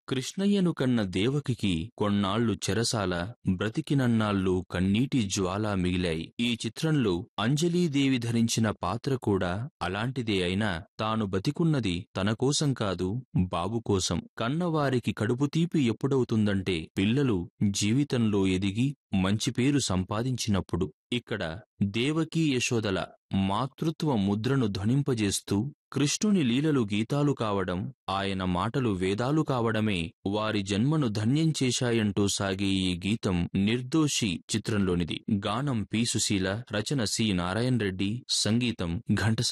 కృష్ణయ్యను కన్న దేవకికి కొన్నాళ్లు చెరసాల బ్రతికినన్నాళ్లు కన్నీటి జ్వాల మిగిలాయి ఈ చిత్రంలో అంజలీదేవి ధరించిన పాత్ర కూడా అలాంటిదే అయినా తాను బతికున్నది తన కోసం కాదు బాబు కోసం కన్నవారికి కడుపు తీపి ఎప్పుడవుతుందంటే పిల్లలు జీవితంలో ఎదిగి మంచి పేరు సంపాదించినప్పుడు ఇక్కడ దేవకీ యశోదల మాతృత్వ ముద్రను ధ్వనింపజేస్తూ కృష్ణుని లీలలు గీతాలు కావడం ఆయన మాటలు వేదాలు కావడమే వారి జన్మను ధన్యం చేశాయంటూ సాగే ఈ గీతం నిర్దోషి చిత్రంలోనిది గానం పి సుశీల రచన సి నారాయణ రెడ్డి సంగీతం ఘంటసాల